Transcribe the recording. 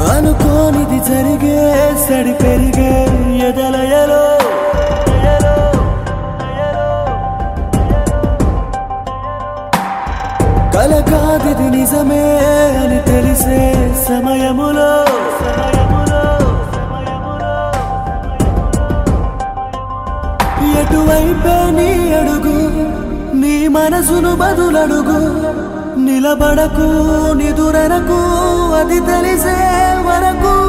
అనుకోనిది జరిగే సడి పెరిగే ఎదలయలో కల కాదిది నిజమే అని తెలిసే సమయములో సమయములో సమయములో ఎటువైపే నీ అడుగు నీ మనసును బదులడుగు నిలబడకు నిదురనకు అది తెలిసే వరకు